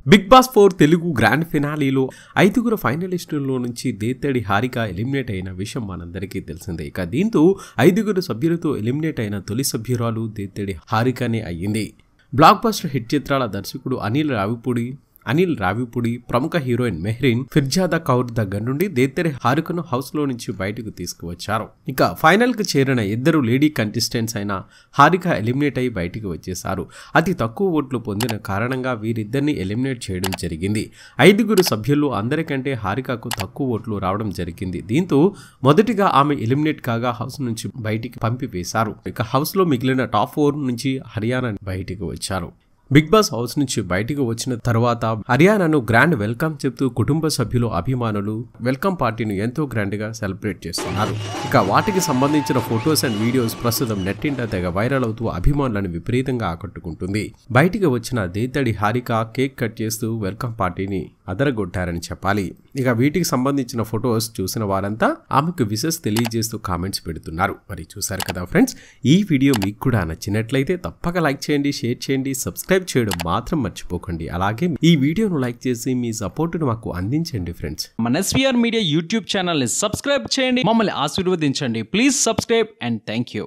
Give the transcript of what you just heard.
big Boss four Telugu grand ఫినాలీలో ఐదుగురు ఫైనలిస్టుల్లో నుంచి దేత్తడి హారిక ఎలిమినేట్ అయిన విషయం మనందరికీ తెలిసిందే ఇక దీంతో ఐదుగురు సభ్యులతో ఎలిమినేట్ అయిన తొలి సభ్యురాలు దేత్తడి హారికనే అయ్యింది బ్లాక్ బస్టర్ హిట్ చిత్రాల దర్శకుడు అనిల్ రావిపూడి అనిల్ రావిపూడి ప్రముఖ హీరోయిన్ మెహ్రీన్ ఫిర్జాదా కౌర్ దగ్గర నుండి దేత్తరి హారికను హౌస్ లో నుంచి బయటకు తీసుకువచ్చారు ఇక ఫైనల్ కు చేరిన ఇద్దరు లేడీ కంటెస్టెంట్స్ అయిన హారిక ఎలిమినేట్ అయి బయటికి వచ్చేశారు అతి తక్కువ ఓట్లు పొందిన కారణంగా వీరిద్దరిని ఎలిమినేట్ చేయడం జరిగింది ఐదుగురు సభ్యులు అందరికంటే హారికకు తక్కువ ఓట్లు రావడం జరిగింది దీంతో మొదటిగా ఆమె ఎలిమినేట్ కాగా హౌస్ నుంచి బయటికి పంపివేశారు ఇక హౌస్ లో మిగిలిన టాప్ ఫోర్ నుంచి హర్యానా బయటికి వచ్చారు బిగ్ బాస్ హౌస్ నుంచి బయటికి వచ్చిన తర్వాత హర్యానాను గ్రాండ్ వెల్కమ్ చెప్తూ కుటుంబ సభ్యులు అభిమానులు వెల్కమ్ పార్టీని ఎంతో గ్రాండ్ గా సెలబ్రేట్ చేస్తున్నారు ఇక వాటికి సంబంధించిన ఫొటోస్ అండ్ వీడియోస్ ప్రస్తుతం నెట్టింట తెగ వైరల్ అవుతూ అభిమానులను విపరీతంగా ఆకట్టుకుంటుంది బయటికి వచ్చిన దేతడి హారిక కేక్ కట్ చేస్తూ వెల్కమ్ పార్టీని అదరగొట్టారని చెప్పాలి ఇక వీటికి సంబంధించిన ఫొటోస్ చూసిన వారంతా ఆమెకు విషెస్ తెలియజేస్తూ కామెంట్స్ పెడుతున్నారు మరి చూసారు కదా ఫ్రెండ్స్ ఈ వీడియో మీకు కూడా నచ్చినట్లయితే తప్పక లైక్ చేయండి షేర్ చేయండి సబ్స్క్రైబ్ చేయడం మాత్రం మర్చిపోకండి అలాగే ఈ వీడియోను లైక్ చేసి మీ సపోర్టును మాకు అందించండి ఫ్రెండ్స్ మన ఎస్వీఆర్ మీడియా యూట్యూబ్ ఛానల్ని సబ్స్క్రైబ్ చేయండి మమ్మల్ని ఆశీర్వదించండి please subscribe and thank you